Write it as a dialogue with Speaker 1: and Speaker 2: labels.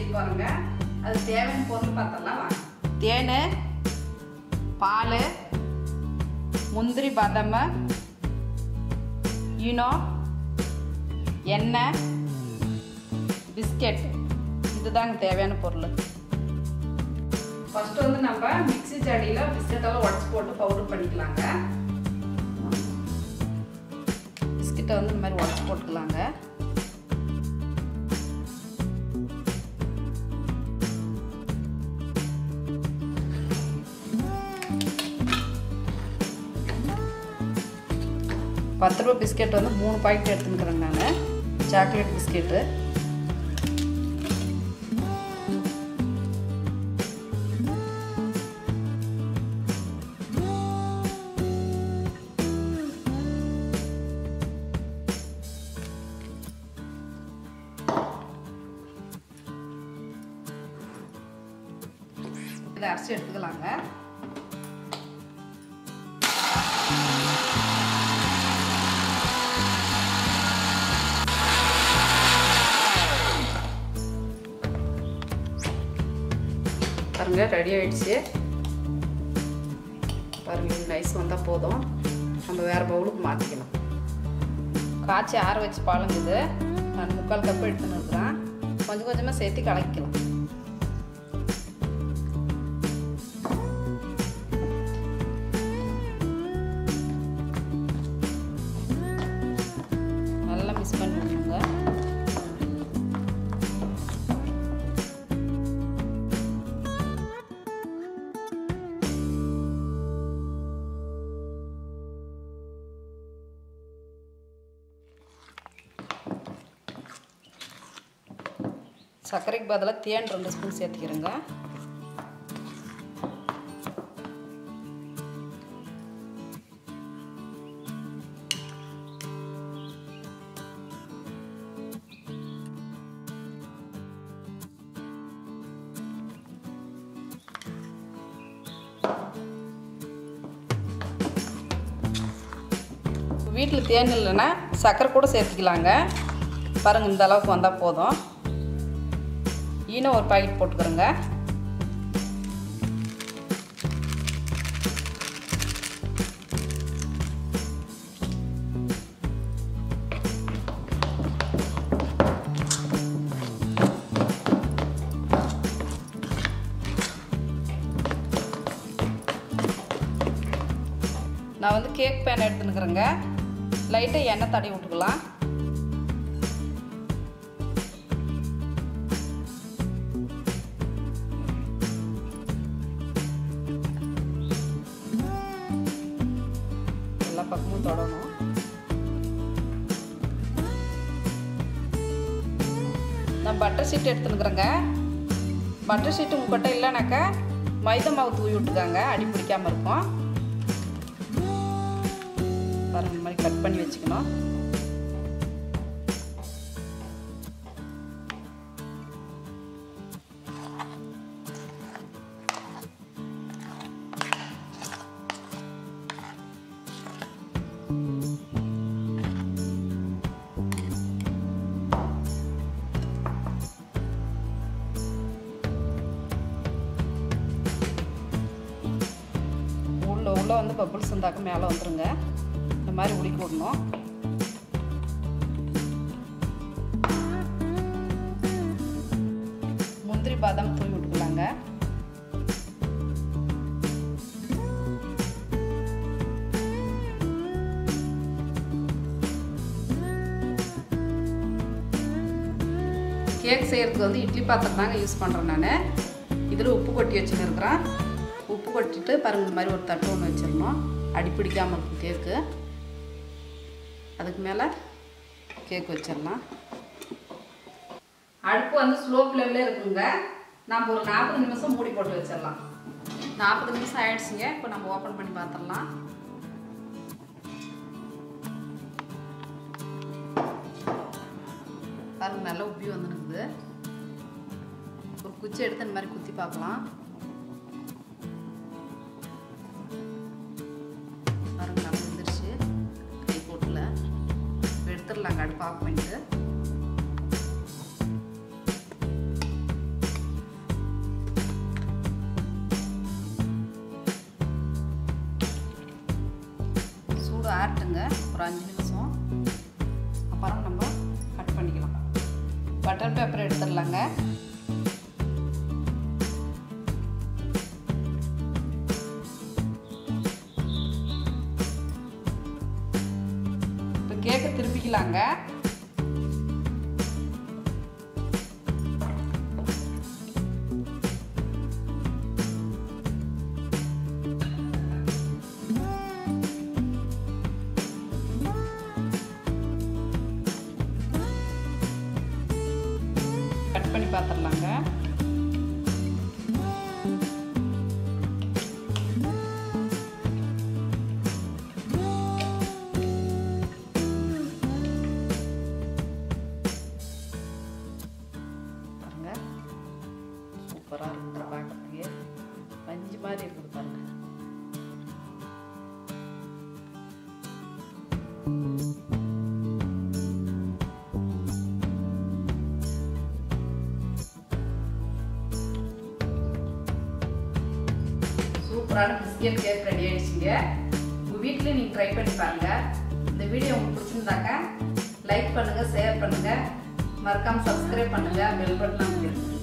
Speaker 1: போகிறோங்க அது தேவையான பொருள் பார்த்தலாம் வாங்க தேன் பால் முந்திரி பாதாம் ஈனோ எண்ணெய் பிஸ்கெட் இதுதாங்க தேவையான பொருள் ஃபஸ்ட்டு வந்து நம்ம மிக்ஸி ஜாடியில் பிஸ்கெட்டெல்லாம் உடச்சி போட்டு பவுடர் பண்ணிக்கலாங்க பிஸ்கெட்டை வந்து இந்த மாதிரி உடச்சி போட்டுக்கலாங்க பத்து ரூபா பிஸ்கெட் வந்து மூணு பாக்கெட் எடுத்துக்கிறேங்க நான் சாக்லேட் பிஸ்கெட்டு இதை அரைச்சி எடுத்துக்கலாங்க பாருங்க ரெடி ஆயிடுச்சு பாருங்க இது நைஸ் வந்தால் போதும் நம்ம வேறு பவுலுக்கு மாற்றிக்கலாம் காய்ச்சி ஆற வச்சு பாலுங்குது நான் முக்கால் கப்பு எடுத்துன்னு இருக்கிறேன் கொஞ்சம் கொஞ்சமாக சேர்த்து கலக்கிக்கலாம் நல்லா மிக்ஸ் பண்ணி விட்டுருங்க சர்க்கரைக்கு பதிலாக தேன் ரெண்டு ஸ்பூன் சேர்த்துக்கிறேங்க வீட்டில் தேன் இல்லைன்னா சர்க்கரை கூட சேர்த்துக்கலாங்க பாருங்கள் இந்த அளவுக்கு வந்தால் போதும் ஈனோ ஒரு பாக்கெட் போட்டுக்கிறோங்க நான் வந்து கேக் பேன் எடுத்துனுக்குறேங்க லைட்டாக எண்ணெய் தடவி விட்டுக்கலாம் எல்லா பக்கமும் தொடணும் நான் பட்டர் ஷீட் எடுத்துனுக்குறேங்க பட்டர் ஷீட் உங்கள்கிட்ட இல்லைனாக்கா மைதா மாவு தூவி விட்டுக்காங்க அடி பிடிக்காமல் இருக்கும் பாருங்க இந்த மாதிரி கட் பண்ணி வச்சுக்கணும் உள்ள உள்ள வந்து பப்புள்ஸ் இருந்தாக்க மேலே வந்துருங்க இந்த மாதிரி உடிக்கி விடணும் முந்திரி பாதாம் தூவி விட்டுக்கலாங்க கேக் செய்கிறதுக்கு வந்து இட்லி பாத்திரம் தாங்க யூஸ் பண்ணுறேன் நான் இதில் உப்பு கொட்டி வச்சுன்னு இருக்கிறேன் உப்பு கொட்டிட்டு பாருங்க இந்த மாதிரி ஒரு தட்டு ஒன்று வச்சிடணும் அடி பிடிக்காமல் இருக்கும் கேக்கு அதுக்கு மேலே கேக் வச்சிடலாம் அடுப்பு வந்து ஸ்லோ ஃப்ளேமில் இருக்குங்க நம்ம ஒரு நாற்பது நிமிஷம் மூடி போட்டு வச்சிடலாம் நாற்பது நிமிஷம் ஆயிடுச்சுங்க இப்போ நம்ம ஓப்பன் பண்ணி பார்த்துடலாம் பாருங்க நல்லா உப்பி வந்துருக்குது ஒரு குச்சி எடுத்து இந்த மாதிரி குத்தி பார்க்கலாம் பாருங்க நல்லா வந்துருச்சு கை போட்டில் எடுத்துடலாங்க அடுப்பு ஆஃப் பண்ணிட்டு சூடு ஆறட்டுங்க ஒரு அஞ்சு நிமிஷம் அப்புறம் நம்ம கட் பண்ணிக்கலாம் பட்டர் பேப்பர் எடுத்துடலாங்க இப்போ கேக்கை திருப்பிக்கலாங்க கட் பண்ணி பார்த்துடலாங்க பாருங்க சூப்பராக இருக்குது பார்க்கறதுக்கு பஞ்சு மாதிரி இருக்குது பாருங்க சூப்பரான பிஸ்கெட் கேக் ரெடி ஆயிடுச்சுங்க உங்கள் வீட்டில் நீங்கள் ட்ரை பண்ணி பாருங்கள் இந்த வீடியோ உங்களுக்கு பிடிச்சிருந்தாக்க லைக் பண்ணுங்கள் ஷேர் பண்ணுங்கள் மறக்காமல் சப்ஸ்கிரைப் பண்ணுங்கள் பெல் பட்டன் அமைக்கிறது